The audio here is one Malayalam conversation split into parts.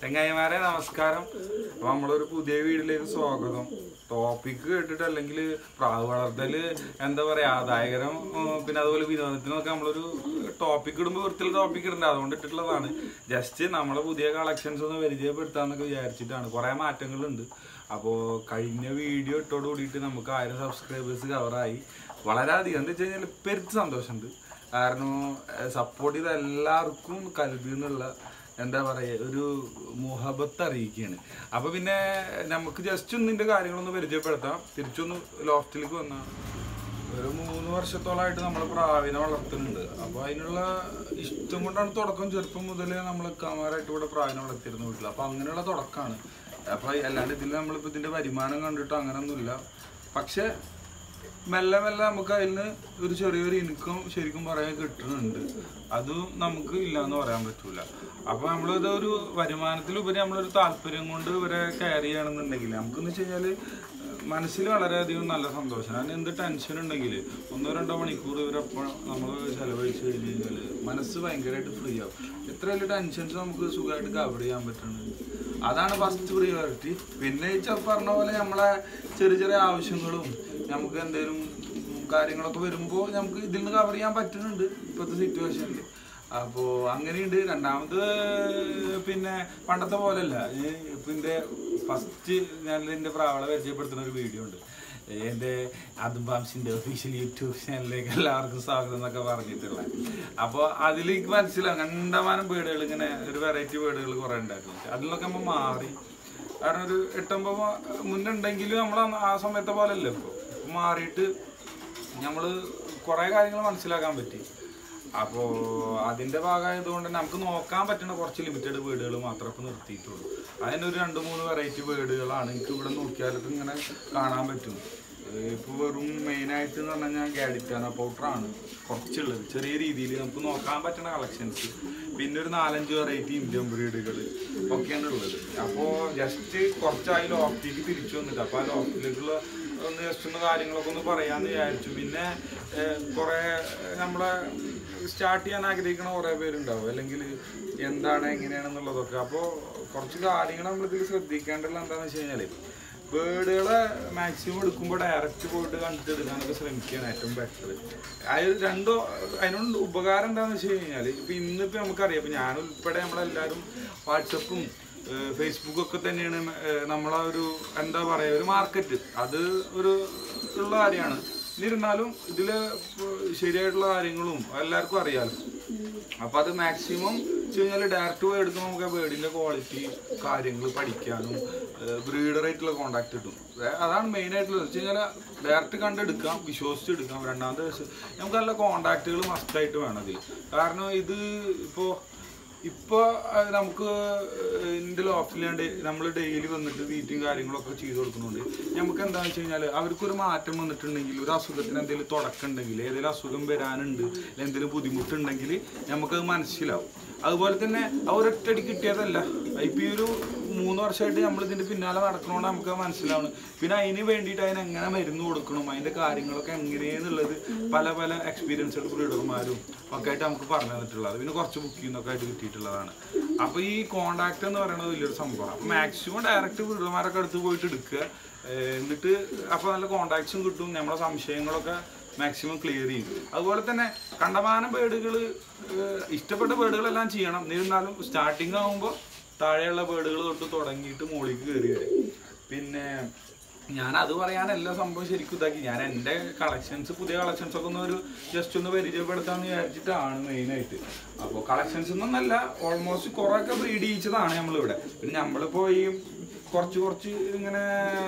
ചെങ്ങായിമാരെ നമസ്കാരം അപ്പൊ നമ്മളൊരു പുതിയ വീട്ടിലേക്ക് സ്വാഗതം ടോപ്പിക് കേട്ടിട്ട് അല്ലെങ്കിൽ പ്രാവ് വളർത്തല് എന്താ പറയാ ആദായകരം ഉം, പിന്നെ അതുപോലെ വിനോദത്തിനൊക്കെ നമ്മളൊരു ടോപ്പിക് ഇടുമ്പോൾ വൃത്തിയുള്ള ടോപ്പിക് ഇടണ്ട അതുകൊണ്ട് ഇട്ടിട്ടുള്ളതാണ് ജസ്റ്റ് നമ്മളെ പുതിയ കളക്ഷൻസ് ഒന്ന് പരിചയപ്പെടുത്താന്നൊക്കെ വിചാരിച്ചിട്ടാണ് കുറെ മാറ്റങ്ങളുണ്ട് അപ്പോൾ കഴിഞ്ഞ വീഡിയോ ഇട്ടോട് കൂടിയിട്ട് നമുക്ക് ആയിരം സബ്സ്ക്രൈബേഴ്സ് കവറായി വളരെയധികം എന്താ വെച്ച് കഴിഞ്ഞാൽ പെരുത്ത് സന്തോഷമുണ്ട് കാരണം സപ്പോർട്ട് ചെയ്ത എല്ലാവർക്കും കരുതി എന്നുള്ള എന്താ പറയുക ഒരു മുഹബത്ത് അറിയിക്കുകയാണ് അപ്പൊ പിന്നെ നമുക്ക് ജസ്റ്റ് ഒന്ന് ഇതിന്റെ കാര്യങ്ങളൊന്ന് പരിചയപ്പെടുത്താം തിരിച്ചൊന്ന് ലോഫ്റ്റിലേക്ക് വന്ന ഒരു മൂന്ന് വർഷത്തോളമായിട്ട് നമ്മൾ പ്രാവിനെ വളർത്തുന്നുണ്ട് അപ്പൊ അതിനുള്ള ഇഷ്ടം കൊണ്ടാണ് തുടക്കം ചെറുപ്പം മുതലേ നമ്മൾ കമാരായിട്ട് ഇവിടെ പ്രാവിനെ വളർത്തിരുന്ന വീട്ടിൽ അപ്പൊ അങ്ങനെയുള്ള തുടക്കമാണ് അപ്പൊ അല്ലാണ്ട് ഇതിൽ നമ്മളിപ്പോ ഇതിന്റെ വരുമാനം കണ്ടിട്ടോ അങ്ങനൊന്നുമില്ല പക്ഷെ മെല്ലെ മെല്ലെ നമുക്ക് അതിൽ നിന്ന് ഒരു ചെറിയൊരു ഇൻകം ശരിക്കും പറയാൻ കിട്ടുന്നുണ്ട് അതും നമുക്ക് ഇല്ല എന്ന് പറയാൻ പറ്റൂല അപ്പൊ നമ്മളിത് ഒരു വരുമാനത്തിലുപരി നമ്മളൊരു താല്പര്യം കൊണ്ട് ഇവരെ കെയർ ചെയ്യണമെന്നുണ്ടെങ്കിൽ നമുക്കെന്ന് വെച്ച് കഴിഞ്ഞാല് മനസ്സിൽ വളരെയധികം നല്ല സന്തോഷം അതിന് എന്ത് ടെൻഷൻ ഉണ്ടെങ്കിൽ ഒന്നോ രണ്ടോ മണിക്കൂർ ഇവരൊപ്പം നമ്മൾ ചെലവഴിച്ച് കഴിഞ്ഞ് കഴിഞ്ഞാൽ മനസ്സ് ഭയങ്കരമായിട്ട് ഫ്രീ ആവും എത്ര വലിയ ടെൻഷൻസ് നമുക്ക് സുഖമായിട്ട് കവർ ചെയ്യാൻ പറ്റുന്നുണ്ട് അതാണ് ഫസ്റ്റ് പ്രിയോറിറ്റി പിന്നെ ഈ ചെ- പറഞ്ഞ പോലെ നമ്മളെ ചെറിയ ചെറിയ ആവശ്യങ്ങളും നമുക്ക് എന്തെങ്കിലും കാര്യങ്ങളൊക്കെ വരുമ്പോൾ നമുക്ക് ഇതിൽ നിന്ന് കവർ ചെയ്യാൻ പറ്റുന്നുണ്ട് ഇപ്പോഴത്തെ സിറ്റുവേഷനിൽ അപ്പോൾ അങ്ങനെയുണ്ട് രണ്ടാമത് പിന്നെ പണ്ടത്തെ പോലെയല്ല ഈ ഇതിൻ്റെ ഫസ്റ്റ് ഞാൻ എൻ്റെ പ്രാവളെ പരിചയപ്പെടുത്തുന്ന ഒരു വീഡിയോ ഉണ്ട് എൻ്റെ അതുംബാംസിൻ്റെ ഒഫീഷ്യൽ യൂട്യൂബ് ചാനലിലേക്ക് എല്ലാവർക്കും സ്വാഗതം എന്നൊക്കെ പറഞ്ഞിട്ടുള്ള അപ്പോൾ അതിലേക്ക് മനസ്സിലാവും കണ്ടമാനം വീടുകൾ ഇങ്ങനെ ഒരു വെറൈറ്റി വീടുകൾ കുറേ ഉണ്ടാക്കും അതിലൊക്കെ നമ്മൾ മാറി കാരണം ഒരു എട്ടൊമ്പത് മാ- മുന്നുണ്ടെങ്കിലും നമ്മൾ ആ സമയത്തെ പോലെയല്ല ഇപ്പോൾ മാറിയിട്ട് നമ്മൾ കുറേ കാര്യങ്ങൾ മനസ്സിലാക്കാൻ പറ്റി അപ്പോൾ അതിൻ്റെ ഭാഗമായതുകൊണ്ട് തന്നെ നമുക്ക് നോക്കാൻ പറ്റുന്ന കുറച്ച് ലിമിറ്റഡ് വീടുകൾ മാത്രമേ ഇപ്പോൾ നിർത്തിയിട്ടുള്ളൂ അതിനൊരു രണ്ട് മൂന്ന് വെറൈറ്റി വീടുകളാണ് എനിക്ക് ഇവിടെ നോക്കിയാലൊക്കെ ഇങ്ങനെ കാണാൻ പറ്റും ഇപ്പോൾ വെറും മെയിനായിട്ട് എന്ന് പറഞ്ഞു കഴിഞ്ഞാൽ ഗാഡിറ്റാന പൗഡറാണ് കുറച്ചുള്ളത് ചെറിയ രീതിയിൽ നമുക്ക് നോക്കാൻ പറ്റുന്ന കളക്ഷൻസ് പിന്നെ ഒരു നാലഞ്ച് വെറൈറ്റി ഇന്ത്യൻ ബ്രീഡുകൾ ഒക്കെയാണ് ഉള്ളത് അപ്പോൾ ജസ്റ്റ് കുറച്ചായി ലോഫ്റ്റിലേക്ക് തിരിച്ചു വന്നിട്ട് അപ്പോൾ ആ ലോഫ്റ്റിലേക്കുള്ള ഒന്ന് ജസ്റ്റ് ഒന്ന് കാര്യങ്ങളൊക്കെ ഒന്ന് പറയാമെന്ന് വിചാരിച്ചു പിന്നെ ഏഹ്, കുറേ ഏഹ്, നമ്മളെ സ്റ്റാർട്ട് ചെയ്യാൻ ആഗ്രഹിക്കുന്ന കുറേ പേരുണ്ടാവും അല്ലെങ്കിൽ എന്താണ് എങ്ങനെയാണെന്നുള്ളതൊക്കെ അപ്പോൾ കുറച്ച് കാര്യങ്ങൾ നമ്മളിതിൽ ശ്രദ്ധിക്കേണ്ടത് എന്താണെന്ന് വെച്ച് കഴിഞ്ഞാൽ ബേഡുകളെ മാക്സിമം എടുക്കുമ്പോൾ ഡയറക്റ്റ് പോയിട്ട് കണ്ടിട്ട് എടുക്കാനൊക്കെ ശ്രമിക്കുകയാണ് ഏറ്റവും ബെറ്റർ അത് രണ്ടോ അതിനോട് ഉപകാരം എന്താണെന്ന് വെച്ച് കഴിഞ്ഞാൽ ഇപ്പം ഇന്നിപ്പോൾ നമുക്കറിയാം ഇപ്പം ഞാൻ ഉൾപ്പെടെ നമ്മളെല്ലാവരും വാട്സപ്പും ഫേസ്ബുക്കും ഒക്കെ തന്നെയാണ് ഏഹ്, നമ്മളെ ഒരു എന്താ പറയുക ഒരു മാർക്കറ്റ് അത് ഒരു ഉള്ള കാര്യമാണ് എന്നിരുന്നാലും ഇതിൽ ശരിയായിട്ടുള്ള കാര്യങ്ങളും എല്ലാവർക്കും അറിയാമല്ലോ അപ്പൊ അത് മാക്സിമം വെച്ച് കഴിഞ്ഞാൽ ഡയറക്റ്റ് പോയി എടുക്കുമ്പോൾ നമുക്ക് ബേഡിന്റെ ക്വാളിറ്റി കാര്യങ്ങൾ പഠിക്കാനും ബ്രീഡറായിട്ടുള്ള കോണ്ടാക്ട് കിട്ടും വേ- അതാണ് മെയിൻ ആയിട്ടുള്ളത് വെച്ച് കഴിഞ്ഞാൽ ഡയറക്റ്റ് കണ്ടെടുക്കാം വിശ്വസിച്ചെടുക്കാം രണ്ടാമത്തെ വശം നമുക്ക് നല്ല കോണ്ടാക്റ്റുകൾ മസ്റ്റായിട്ട് വേണം അതിൽ കാരണം ഇത് ഇപ്പോൾ ഇപ്പോൾ നമുക്ക് ഇതിൻ്റെ ലോഫിലാണ്ട് നമ്മൾ ഡെയിലി വന്നിട്ട് തീറ്റും കാര്യങ്ങളൊക്കെ ചെയ്ത് കൊടുക്കുന്നുണ്ട് നമുക്ക് എന്താണെന്ന് വെച്ച് കഴിഞ്ഞാൽ അവർക്കൊരു മാറ്റം വന്നിട്ടുണ്ടെങ്കിൽ ഒരു അസുഖത്തിന് എന്തെങ്കിലും തുടക്കം ഉണ്ടെങ്കിൽ ഏതെങ്കിലും അസുഖം വരാനുണ്ട് അല്ലെങ്കിൽ എന്തെങ്കിലും ബുദ്ധിമുട്ടുണ്ടെങ്കിൽ നമുക്കത് മനസ്സിലാവും അതുപോലെ തന്നെ ആ ഒരൊറ്റടി കിട്ടിയതല്ല ഇപ്പം ഈ ഒരു മൂന്ന് വർഷമായിട്ട് നമ്മൾ ഇതിന്റെ പിന്നാലെ നടക്കണോണ്ട് നമുക്ക് അത് മനസ്സിലാവണം പിന്നെ അതിന് വേണ്ടിയിട്ട് അതിന് എങ്ങനെ മരുന്ന് കൊടുക്കണം അതിന്റെ കാര്യങ്ങളൊക്കെ എങ്ങനെയെന്നുള്ളത് പല പല എക്സ്പീരിയൻസ്ഡ് ബ്രീഡർമാരും ഒക്കെ ആയിട്ട് നമുക്ക് പറഞ്ഞു തന്നിട്ടുള്ളത് പിന്നെ കുറച്ച് ബുക്കിംഗ് ഒക്കെ ആയിട്ട് കിട്ടിയിട്ടുള്ളതാണ് അപ്പൊ ഈ കോണ്ടാക്ട് എന്ന് പറയുന്നത് വലിയൊരു സംഭവമാണ് അപ്പൊ മാക്സിമം ഡയറക്റ്റ് ബ്രീഡർമാരൊക്കെ അടുത്ത് പോയിട്ട് എടുക്കുക ഏഹ് എന്നിട്ട് അപ്പൊ നല്ല കോണ്ടാക്ട്സും കിട്ടും നമ്മളെ സംശയങ്ങളൊക്കെ മാക്സിമം ക്ലിയർ ചെയ്യും അതുപോലെ തന്നെ കണ്ടമാനം ബേഡുകൾ ഇഷ്ടപ്പെട്ട ബേഡുകളെല്ലാം ചെയ്യണം എന്നിരുന്നാലും സ്റ്റാർട്ടിങ് ആകുമ്പോൾ താഴെയുള്ള ബേഡുകൾ തൊട്ട് തുടങ്ങിയിട്ട് മുകളിലേക്ക് കയറി വരും പിന്നെ ഞാൻ അത് പറയാനല്ല സംഭവം ശരിക്കും ഇതാക്കി ഞാൻ എൻ്റെ കളക്ഷൻസ് പുതിയ കളക്ഷൻസ് ഒക്കെ ഒന്ന് ഒരു ജസ്റ്റ് ഒന്ന് പരിചയപ്പെടുത്താമെന്ന് വിചാരിച്ചിട്ടാണ് മെയിനായിട്ട് അപ്പോൾ കളക്ഷൻസ് ഒന്നല്ല ഓൾമോസ്റ്റ് കുറേയൊക്കെ ബ്രീഡ് ചെയ്യിച്ചതാണ് നമ്മളിവിടെ പിന്നെ നമ്മളിപ്പോൾ ഈ കുറച്ച് കുറച്ച് ഇങ്ങനെ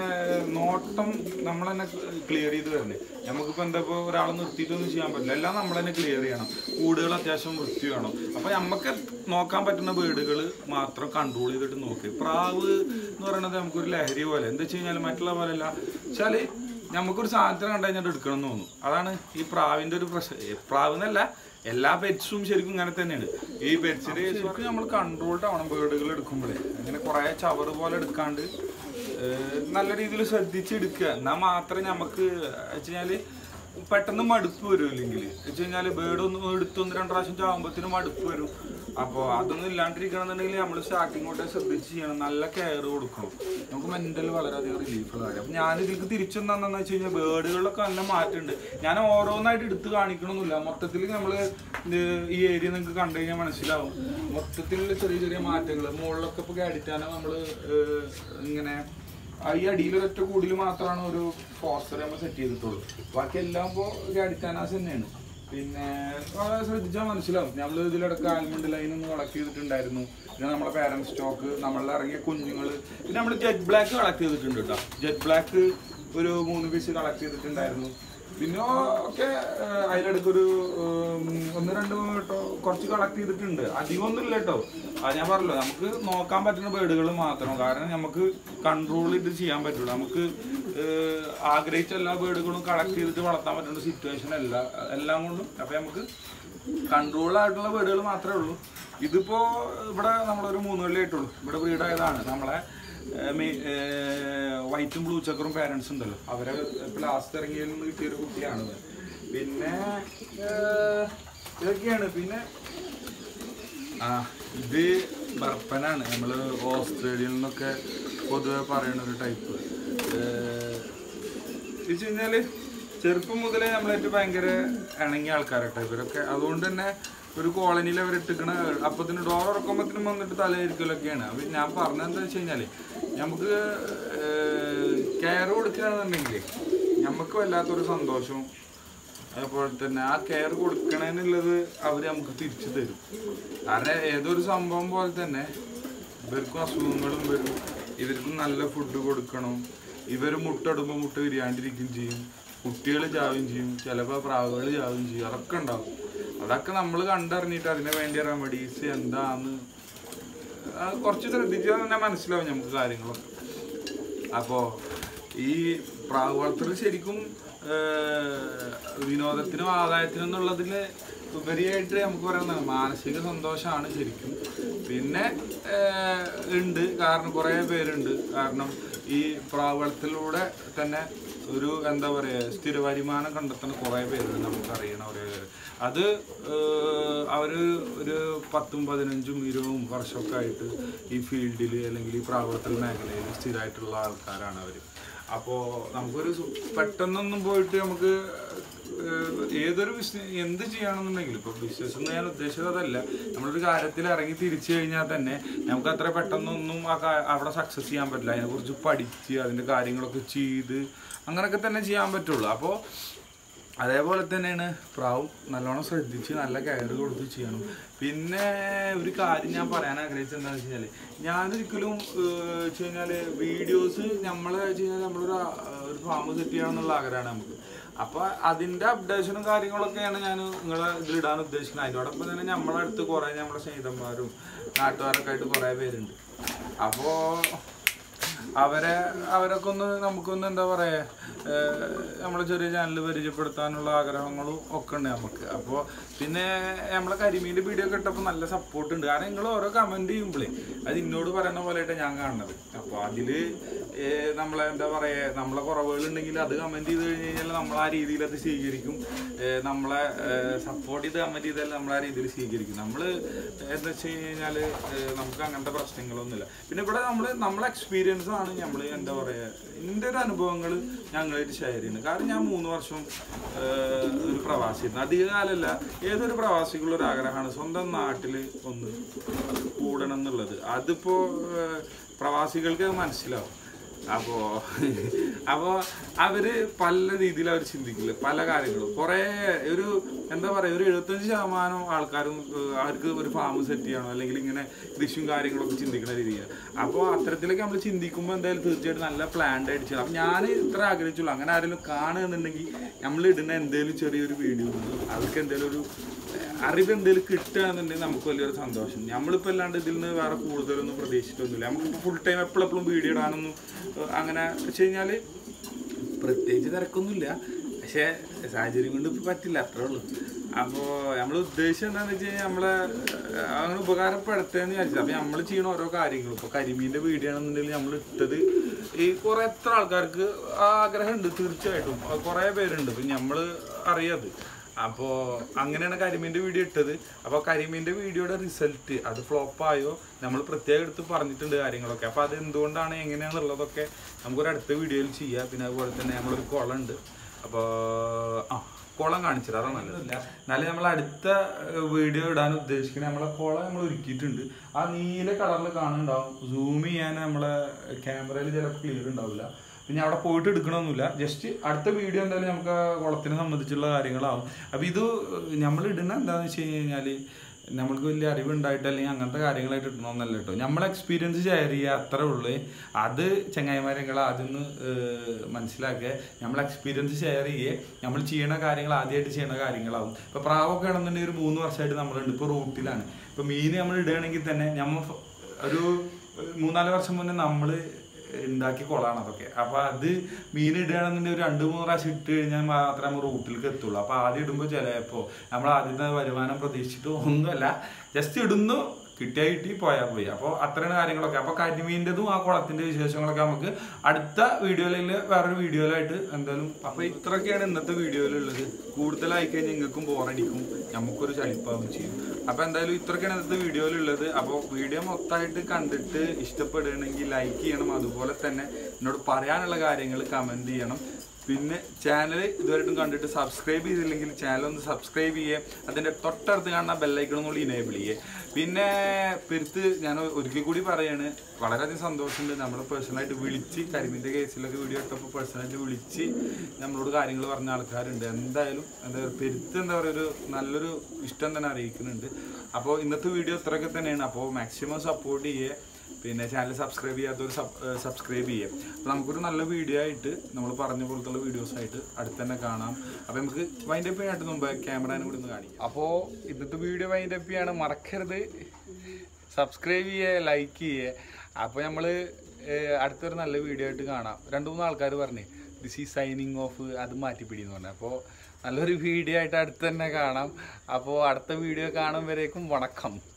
നോട്ടം നമ്മൾ തന്നെ ക്ലിയർ ചെയ്ത് വരണേ നമുക്കിപ്പോൾ എന്താ ഇപ്പോൾ ഒരാളെ നിർത്തിയിട്ടൊന്നും ചെയ്യാൻ പറ്റില്ല എല്ലാം നമ്മൾ തന്നെ ക്ലിയർ ചെയ്യണം കൂടുകൾ അത്യാവശ്യം വൃത്തി വേണം അപ്പോൾ നമുക്ക് നോക്കാൻ പറ്റുന്ന വീടുകൾ മാത്രം കൺട്രോൾ ചെയ്തിട്ട് നോക്കി പ്രാവ് എന്ന് പറയുന്നത് നമുക്കൊരു ലഹരി പോലെ എന്താ വെച്ച് കഴിഞ്ഞാൽ മറ്റുള്ള പോലെയല്ല വെച്ചാൽ നമുക്കൊരു സാധനത്തിന് കണ്ടു കഴിഞ്ഞാൽ എടുക്കണം എന്ന് തോന്നും അതാണ് ഈ പ്രാവിന്റെ ഒരു പ്രശ്നം ഏ, പ്രാവ് എന്നല്ല എല്ലാ പെറ്റ്സും ശരിക്കും ഇങ്ങനെ തന്നെയാണ് ഈ പെറ്റ്സിന് ശരിക്കും നമ്മൾ കൺട്രോൾഡ് ആവണം ബേർഡുകൾ എടുക്കുമ്പോഴേ അങ്ങനെ കുറെ ചവറ് പോലെ എടുക്കാണ്ട് ഏഹ്, നല്ല രീതിയിൽ ശ്രദ്ധിച്ചെടുക്കുക എന്നാൽ മാത്രമേ നമുക്ക് വെച്ച് കഴിഞ്ഞാല് പെട്ടെന്ന് മടുപ്പ് വരും ഇല്ലെങ്കിൽ വെച്ച് കഴിഞ്ഞാൽ ബേർഡ് ഒന്ന് എടുത്ത് ഒന്ന് രണ്ട് പ്രാവശ്യം ചാകുമ്പോഴത്തേനും മടുപ്പ് വരും അപ്പോൾ അതൊന്നും ഇല്ലാണ്ടിരിക്കണമെന്നുണ്ടെങ്കിൽ നമ്മൾ സ്റ്റാർട്ടിങ് തൊട്ടേ ശ്രദ്ധിച്ച് ചെയ്യണം നല്ല കെയർ കൊടുക്കണം നമുക്ക് മെന്റൽ വളരെയധികം റിലീഫുള്ള കാര്യം അപ്പം ഞാൻ ഇതിലേക്ക് തിരിച്ചെന്താണെന്ന് വെച്ച് കഴിഞ്ഞാൽ ബേർഡുകളിലൊക്കെ നല്ല മാറ്റമുണ്ട് ഞാൻ ഓരോന്നായിട്ട് എടുത്ത് കാണിക്കണമെന്നില്ല മൊത്തത്തിൽ നമ്മൾ ഈ ഏരിയ നിങ്ങൾക്ക് കണ്ടു കഴിഞ്ഞാൽ മനസ്സിലാവും മൊത്തത്തിലുള്ള ചെറിയ ചെറിയ മാറ്റങ്ങൾ മുകളിലൊക്കെ ഇപ്പോൾ ഗാഡിറ്റാന നമ്മൾ ഇങ്ങനെ ആ ഈ അടിയിൽ ഒരൊറ്റ കൂടിൽ മാത്രമാണ് ഒരു ഫോസ്റ്റർ നമ്മൾ സെറ്റ് ചെയ്തിട്ടുള്ളൂ ബാക്കി എല്ലാം ഇപ്പോൾ ഗാഡിറ്റാനാസ് തന്നെയാണ് പിന്നെ വളരെ ശ്രദ്ധിച്ചാൽ മനസ്സിലാവും നമ്മൾ ഇതിലിടക്ക് ആൽമണ്ട് ലൈൻ ഒന്ന് കളക്ട് ചെയ്തിട്ടുണ്ടായിരുന്നു പിന്നെ നമ്മളെ പാരന്റ് സ്റ്റോക്ക് നമ്മളിൽ ഇറങ്ങിയ കുഞ്ഞുങ്ങൾ പിന്നെ നമ്മൾ ജെറ്റ് ബ്ലാക്ക് കളക്ട് ചെയ്തിട്ടുണ്ട് കേട്ടോ ജെറ്റ് ബ്ലാക്ക് ഒരു മൂന്ന് പീസ് കളക്ട് ചെയ്തിട്ടുണ്ടായിരുന്നു പിന്നെ ഒക്കെ ഏഹ്, അതിലിടയ്ക്കൊരു ഉം, ഒന്ന് രണ്ട് കേട്ടോ കുറച്ച് കളക്ട് ചെയ്തിട്ടുണ്ട് അധികമൊന്നും ഇല്ല കേട്ടോ അത് ഞാൻ പറഞ്ഞല്ലോ നമുക്ക് നോക്കാൻ പറ്റുന്ന ബേഡുകൾ മാത്രം കാരണം നമുക്ക് കൺട്രോൾ ഇത് ചെയ്യാൻ പറ്റുള്ളൂ നമുക്ക് ഏഹ്, ആഗ്രഹിച്ച എല്ലാ ബേഡുകളും കളക്ട് ചെയ്തിട്ട് വളർത്താൻ പറ്റുന്ന സിറ്റുവേഷൻ അല്ല എല്ലാം കൊണ്ടും അപ്പൊ നമുക്ക് കൺട്രോൾ ആയിട്ടുള്ള വീടുകൾ മാത്രമേ ഉള്ളൂ ഇതിപ്പോ ഇവിടെ നമ്മളൊരു മൂന്ന് കൊല്ലം ആയിട്ടുള്ളൂ ഇവിടെ വീടായതാണ് നമ്മളെ വൈറ്റും ബ്ലൂ ചക്കറും പാരൻസ് ഉണ്ടല്ലോ അവരെ ലാസ്റ്റ് ഇറങ്ങിയതിൽ നിന്ന് കിട്ടിയൊരു കുട്ടിയാണ് ഇത്. പിന്നെ ഏഹ്, ഇതൊക്കെയാണ് പിന്നെ ആ ഇത് ബർപ്പനാണ് നമ്മൾ ഓസ്ട്രേലിയയിൽ നിന്നൊക്കെ പൊതുവെ പറയുന്ന ഒരു ടൈപ്പ് വെച്ച് കഴിഞ്ഞാല് ചെറുപ്പം മുതലേ നമ്മളായിട്ട് ഭയങ്കര ഇണങ്ങിയ ആൾക്കാരട്ടെ ഇവരൊക്കെ അതുകൊണ്ട് തന്നെ ഒരു കോളനിയിൽ അവർ ഇട്ടിക്കണ അപ്പത്തിന് ഡോർ ഉറക്കുമ്പത്തിനും വന്നിട്ട് തലയിരിക്കലൊക്കെയാണ് അപ്പൊ ഞാൻ പറഞ്ഞെന്താ വെച്ച് കഴിഞ്ഞാല് നമുക്ക് കെയർ കൊടുക്കുകയാണെന്നുണ്ടെങ്കിൽ നമുക്ക് വല്ലാത്തൊരു സന്തോഷവും അതുപോലെ തന്നെ ആ കെയർ കൊടുക്കണമെന്നുള്ളത് അവർ നമുക്ക് തിരിച്ചു തരും കാരണം ഏതൊരു സംഭവം പോലെ തന്നെ ഇവർക്കും അസുഖങ്ങളും വരും ഇവർക്കും നല്ല ഫുഡ് കൊടുക്കണം ഇവർ മുട്ടടുമ്പോൾ മുട്ട വിരിയാണ്ടിരിക്കുകയും ചെയ്യും കുട്ടികൾ ചാവുകയും ചെയ്യും ചിലപ്പോൾ പ്രാവുകൾ ചാവുകയും ചെയ്യും അതൊക്കെ ഉണ്ടാവും അതൊക്കെ നമ്മൾ കണ്ടറിഞ്ഞിട്ട് അതിന് വേണ്ടി റെമഡീസ് എന്താന്ന് അത് കുറച്ച് ശ്രദ്ധിച്ചാൽ തന്നെ മനസ്സിലാവും നമുക്ക് കാര്യങ്ങളൊക്കെ അപ്പോൾ ഈ പ്രാവ് വളർത്തൽ ശരിക്കും ഏഹ്, വിനോദത്തിനും ആദായത്തിനും എന്നുള്ളതിൽ ഉപരിയായിട്ട് നമുക്ക് പറയുന്നത് മാനസിക സന്തോഷമാണ് ശരിക്കും പിന്നെ ഏഹ്, ഉണ്ട് കാരണം കുറേ പേരുണ്ട് കാരണം ഈ പ്രാവ് വളർത്തലിലൂടെ തന്നെ ഒരു എന്താ പറയുക സ്ഥിര വരുമാനം കണ്ടെത്തുന്ന കുറേ പേരുണ്ട് നമുക്ക് അറിയണ കുറേ പേര് അത് ഏഹ്, അവര് ഒരു പത്തും പതിനഞ്ചും ഇരുപതും വർഷമൊക്കെ ആയിട്ട് ഈ ഫീൽഡിൽ അല്ലെങ്കിൽ ഈ പ്രാവർത്തന മേഖലയിൽ സ്ഥിരമായിട്ടുള്ള ആൾക്കാരാണ് അവർ അപ്പോൾ നമുക്കൊരു സു- പെട്ടെന്നൊന്നും പോയിട്ട് നമുക്ക് ഏഹ്, ഏതൊരു ബിസിനസ് എന്ത് ചെയ്യണമെന്നുണ്ടെങ്കിലും ഇപ്പോൾ ബിസിനസ് എന്ന് ഞാൻ ഉദ്ദേശിച്ചത് അതല്ല നമ്മളൊരു കാര്യത്തിൽ ഇറങ്ങി തിരിച്ചു കഴിഞ്ഞാൽ തന്നെ നമുക്ക് അത്ര പെട്ടെന്നൊന്നും ആ കാ- അവിടെ സക്സസ് ചെയ്യാൻ പറ്റില്ല അതിനെക്കുറിച്ച് പഠിച്ച് അതിൻ്റെ കാര്യങ്ങളൊക്കെ ചെയ്ത് അങ്ങനെയൊക്കെ തന്നെ ചെയ്യാൻ പറ്റുള്ളൂ അപ്പോൾ അതേപോലെ തന്നെയാണ് പ്രാവും നല്ലോണം ശ്രദ്ധിച്ച് നല്ല കെയർ കൊടുത്ത് ചെയ്യണം പിന്നെ ഒരു കാര്യം ഞാൻ പറയാൻ ആഗ്രഹിച്ചത് എന്താണെന്ന് വെച്ച് കഴിഞ്ഞാൽ ഞാനൊരിക്കലും ഏഹ്, വെച്ച് കഴിഞ്ഞാൽ വീഡിയോസ് നമ്മൾ വെച്ച് കഴിഞ്ഞാൽ നമ്മളൊരു ആ, ഒരു ഫാം സെറ്റ് ചെയ്യണം എന്നുള്ള ആഗ്രഹമാണ് നമുക്ക് അപ്പോൾ അതിൻ്റെ അപ്ഡേഷനും കാര്യങ്ങളൊക്കെയാണ് ഞാൻ നിങ്ങളെ ഇതിലിടാൻ ഉദ്ദേശിക്കുന്നത് അതിനോടൊപ്പം തന്നെ നമ്മളെ അടുത്ത് കുറേ നമ്മുടെ സ്നേഹിതന്മാരും നാട്ടുകാരൊക്കെ ആയിട്ട് കുറേ പേരുണ്ട് അപ്പോൾ അവരെ അവരൊക്കെ ഒന്ന് നമുക്കൊന്ന് എന്താ പറയാ നമ്മളെ ചെറിയ ചാനൽ പരിചയപ്പെടുത്താനുള്ള ആഗ്രഹങ്ങളും ഒക്കെ ഉണ്ട് നമുക്ക് അപ്പോൾ പിന്നെ നമ്മളെ കരിമീൻ്റെ വീഡിയോ ഒക്കെ ഇട്ടപ്പോൾ നല്ല സപ്പോർട്ട് ഉണ്ട് കാരണം നിങ്ങൾ ഓരോ കമൻറ്റ് ചെയ്യുമ്പോഴേ അത് എന്നോട് പറയുന്ന പോലെയായിട്ട് ഞാൻ കാണുന്നത് അപ്പോൾ അതിൽ നമ്മളെ എന്താ പറയുക നമ്മളെ കുറവുകളുണ്ടെങ്കിൽ അത് കമൻറ്റ് ചെയ്ത് കഴിഞ്ഞ് കഴിഞ്ഞാൽ നമ്മൾ ആ രീതിയിൽ അത് സ്വീകരിക്കും ഏഹ് നമ്മളെ സപ്പോർട്ട് ചെയ്ത് കമൻറ്റ് ചെയ്താൽ നമ്മൾ ആ രീതിയിൽ സ്വീകരിക്കും നമ്മൾ എന്താ വെച്ച് കഴിഞ്ഞാൽ നമുക്ക് അങ്ങനത്തെ പ്രശ്നങ്ങളൊന്നുമില്ല പിന്നെ ഇവിടെ നമ്മൾ നമ്മളെ എക്സ്പീരിയൻസ് ആണ് നമ്മൾ എന്താ പറയുക എൻ്റെ ഒരു അനുഭവങ്ങൾ ഞങ്ങളായിട്ട് ഷെയർ ചെയ്യുന്നത് കാരണം ഞാൻ മൂന്ന് വർഷം ഏഹ്, ഒരു പ്രവാസിയായിരുന്നു അധികകാലമല്ല ഏതൊരു പ്രവാസിക്കുള്ള ഒരു ആഗ്രഹമാണ് സ്വന്തം നാട്ടിൽ ഒന്ന് കൂടണം എന്നുള്ളത് അതിപ്പോ ഏഹ്, പ്രവാസികൾക്ക് അത് മനസ്സിലാവും അപ്പോ അപ്പോ അവര് പല രീതിയിൽ അവർ ചിന്തിക്കില്ല പല കാര്യങ്ങളും കുറെ ഒരു എന്താ പറയാ ഒരു എഴുപത്തഞ്ച് ശതമാനം ആൾക്കാരും ഏഹ്, അവർക്ക് ഒരു ഫാം സെറ്റ് ചെയ്യണം അല്ലെങ്കിൽ ഇങ്ങനെ കൃഷിയും കാര്യങ്ങളൊക്കെ ചിന്തിക്കുന്ന രീതിയാണ് അപ്പോൾ അത്തരത്തിലൊക്കെ നമ്മൾ ചിന്തിക്കുമ്പോൾ എന്തായാലും തീർച്ചയായിട്ടും നല്ല പ്ലാൻഡ് ആയിട്ട് ചെയ്യണം അപ്പം ഞാൻ ഇത്ര ആഗ്രഹിച്ചുള്ളൂ അങ്ങനെ ആരെങ്കിലും കാണുന്നുണ്ടെങ്കിൽ നമ്മൾ ഇടുന്ന എന്തെങ്കിലും ചെറിയൊരു വീഡിയോ അവർക്ക് എന്തെങ്കിലും ഒരു അറിവ് എന്തെങ്കിലും കിട്ടുകയാണെന്നുണ്ടെങ്കിൽ നമുക്ക് വലിയൊരു സന്തോഷം നമ്മളിപ്പോൾ അല്ലാണ്ട് ഇതിൽ നിന്ന് വേറെ കൂടുതലൊന്നും പ്രതീക്ഷിച്ചിട്ടൊന്നുമില്ല നമുക്കിപ്പോൾ ഫുൾ ടൈം എപ്പോഴെപ്പോഴും വീഡിയോ ഇടാനൊന്നും ഏഹ്, അങ്ങനെ വെച്ച് കഴിഞ്ഞാൽ പ്രത്യേകിച്ച് തിരക്കൊന്നുമില്ല പക്ഷേ സാഹചര്യം കൊണ്ട് ഇപ്പം പറ്റില്ല അത്രേ ഉള്ളൂ അപ്പോൾ നമ്മൾ ഉദ്ദേശം എന്താണെന്ന് വെച്ച് കഴിഞ്ഞാൽ നമ്മളെ ഏഹ്, അങ്ങനെ ഉപകാരപ്പെടുത്തേന്ന് വിചാരിച്ചത് അപ്പോൾ നമ്മൾ ചെയ്യുന്ന ഓരോ കാര്യങ്ങളും ഇപ്പോൾ കരിമീൻ്റെ വീഡിയോ ആണെന്നുണ്ടെങ്കിൽ നമ്മൾ ഇട്ടത് ഈ കുറേ എത്ര ആൾക്കാർക്ക് ആ ആഗ്രഹമുണ്ട് തീർച്ചയായിട്ടും അത് കുറേ പേരുണ്ട് ഇപ്പം നമ്മൾ അറിയാത് അപ്പോൾ അങ്ങനെയാണ് കരിമീൻ്റെ വീഡിയോ ഇട്ടത് അപ്പോൾ കരിമീൻ്റെ വീഡിയോയുടെ റിസൾട്ട് അത് ഫ്ലോപ്പായോ നമ്മൾ പ്രത്യേകം എടുത്ത് പറഞ്ഞിട്ടുണ്ട് കാര്യങ്ങളൊക്കെ അപ്പോൾ അത് എന്തുകൊണ്ടാണ് എങ്ങനെയാണെന്നുള്ളതൊക്കെ നമുക്കൊരു അടുത്ത വീഡിയോയിൽ ചെയ്യാം പിന്നെ അതുപോലെ തന്നെ നമ്മളൊരു കുളം ഉണ്ട് അപ്പോൾ ആ കുളം കാണിച്ചത് അതാണ് നല്ലത് എന്നാലും നമ്മൾ അടുത്ത വീഡിയോ ഇടാൻ ഉദ്ദേശിക്കുന്നത് നമ്മളെ കുളം നമ്മൾ ഒരുക്കിയിട്ടുണ്ട് ആ നീല കളറിൽ കാണുന്നുണ്ടാവും സൂം ചെയ്യാൻ നമ്മളെ ക്യാമറയിൽ ചിലപ്പോൾ ക്ലിയർ ഉണ്ടാവില്ല പിന്നെ അവിടെ പോയിട്ട് എടുക്കണമൊന്നുമില്ല ജസ്റ്റ് അടുത്ത വീഡിയോ എന്തായാലും നമുക്ക് ആ കുളത്തിനെ സംബന്ധിച്ചുള്ള കാര്യങ്ങളാവും അപ്പോൾ ഇത് നമ്മൾ ഇടുന്ന എന്താണെന്ന് വെച്ച് കഴിഞ്ഞാൽ നമ്മൾക്ക് വലിയ അറിവുണ്ടായിട്ട് അല്ലെങ്കിൽ അങ്ങനത്തെ കാര്യങ്ങളായിട്ട് ഇടണമെന്നല്ല കേട്ടോ നമ്മളെ എക്സ്പീരിയൻസ് ഷെയർ ചെയ്യുക അത്രേ ഉള്ളൂ അത് ചങ്ങായിമാരെങ്ങൾ ആദ്യം ഒന്ന് മനസ്സിലാക്കുക നമ്മൾ എക്സ്പീരിയൻസ് ഷെയർ ചെയ്യേ നമ്മൾ ചെയ്യണ കാര്യങ്ങൾ ആദ്യമായിട്ട് ചെയ്യണ കാര്യങ്ങളാവും ഇപ്പോൾ പ്രാവൊക്കെ ആണെന്നുണ്ടെങ്കിൽ ഒരു മൂന്ന് വർഷമായിട്ട് നമ്മളുണ്ട് ഇപ്പോൾ റൂട്ടിലാണ് ഇപ്പോൾ മീൻ നമ്മൾ ഇടുകയാണെങ്കിൽ തന്നെ നമ്മൾ ഒരു മൂന്നാല് വർഷം മുന്നേ നമ്മൾ ഉണ്ടാക്കി കൊളാണ് അതൊക്കെ അപ്പൊ അത് മീൻ ഇടുകയാണെന്നുണ്ടെങ്കിൽ ഒരു രണ്ട് മൂന്ന് പ്രാവശ്യം ഇട്ട് കഴിഞ്ഞാൽ മാത്രമേ നമ്മൾ റൂട്ടിലേക്ക് എത്തുള്ളൂ അപ്പൊ ആദ്യം ഇടുമ്പോൾ ചിലപ്പോ നമ്മൾ ആദ്യത്തെ വരുമാനം പ്രതീക്ഷിച്ചിട്ട് ഒന്നുമല്ല ജസ്റ്റ് ഇടുന്നു കിട്ടിയാ കിട്ടി പോയാൽ പോയി അപ്പോൾ അത്രയാണ് കാര്യങ്ങളൊക്കെ അപ്പോൾ കരിമീൻ്റെതും ആ കുളത്തിന്റെ വിശേഷങ്ങളൊക്കെ നമുക്ക് അടുത്ത വീഡിയോയിൽ വേറൊരു വീഡിയോയിലായിട്ട് എന്തായാലും അപ്പോൾ ഇത്രയൊക്കെയാണ് ഇന്നത്തെ വീഡിയോയിലുള്ളത് കൂടുതലായി കഴിഞ്ഞാൽ നിങ്ങൾക്കും ബോറടിക്കും നമുക്കൊരു ചലിപ്പാവും ചെയ്യും അപ്പോൾ എന്തായാലും ഇത്രയൊക്കെയാണ് ഇന്നത്തെ വീഡിയോയിലുള്ളത് അപ്പോൾ വീഡിയോ മൊത്തമായിട്ട് കണ്ടിട്ട് ഇഷ്ടപ്പെടുകയാണെങ്കിൽ ലൈക്ക് ചെയ്യണം അതുപോലെ തന്നെ എന്നോട് പറയാനുള്ള കാര്യങ്ങൾ കമൻറ്റ് ചെയ്യണം പിന്നെ ചാനൽ ഇതുവരെയായിട്ടും കണ്ടിട്ട് സബ്സ്ക്രൈബ് ചെയ്തില്ലെങ്കിൽ ചാനൽ ഒന്ന് സബ്സ്ക്രൈബ് ചെയ്യുക അതിൻ്റെ തൊട്ടടുത്ത് കാണുന്ന ബെല്ലൈക്കണം കൂടി ഇനേബിൾ ചെയ്യുക പിന്നെ പെരുത്ത് ഞാൻ ഒരിക്കൽ കൂടി പറയാണ് വളരെയധികം സന്തോഷമുണ്ട് നമ്മൾ പേഴ്സണലായിട്ട് വിളിച്ച് കരിമിൻ്റെ കേസിലൊക്കെ വീഡിയോ ഇട്ടപ്പോൾ പേഴ്സണലായിട്ട് വിളിച്ച് നമ്മളോട് കാര്യങ്ങൾ പറഞ്ഞ ആൾക്കാരുണ്ട് എന്തായാലും എന്താ പറയുക പെരുത്ത് എന്താ പറയുക ഒരു നല്ലൊരു ഇഷ്ടം തന്നെ അറിയിക്കുന്നുണ്ട് അപ്പോൾ ഇന്നത്തെ വീഡിയോ ഇത്രയൊക്കെ തന്നെയാണ് അപ്പോൾ മാക്സിമം സപ്പോർട്ട് ചെയ്യുക പിന്നെ ചാനൽ സബ്സ്ക്രൈബ് ചെയ്യാത്തവർ സബ്സ്ക്രൈബ് ചെയ്യാം അപ്പോൾ നമുക്കൊരു നല്ല വീഡിയോ ആയിട്ട് നമ്മൾ പറഞ്ഞ പോലത്തുള്ള വീഡിയോസ് ആയിട്ട് അടുത്ത് തന്നെ കാണാം അപ്പോൾ നമുക്ക് വൈൻഡ് അപ്പ് ചെയ്യാനായിട്ട് മുമ്പ് ക്യാമറേനെ കൂടി ഒന്ന് കാണിക്കാം അപ്പോൾ ഇന്നത്തെ വീഡിയോ വൈൻഡ് അപ്പ് ചെയ്യാണ് മറക്കരുത് സബ്സ്ക്രൈബ് ചെയ്യുക ലൈക്ക് ചെയ്യുക അപ്പോൾ നമ്മൾ അടുത്തൊരു നല്ല വീഡിയോ ആയിട്ട് കാണാം രണ്ട് മൂന്ന് ആൾക്കാർ പറഞ്ഞേ ദിസ് ഈ സൈനിങ് ഓഫ് അത് മാറ്റിപ്പിടിയെന്ന് പറഞ്ഞു അപ്പോൾ നല്ലൊരു വീഡിയോ ആയിട്ട് അടുത്ത് തന്നെ കാണാം അപ്പോൾ അടുത്ത വീഡിയോ കാണും വരേക്കും വണക്കം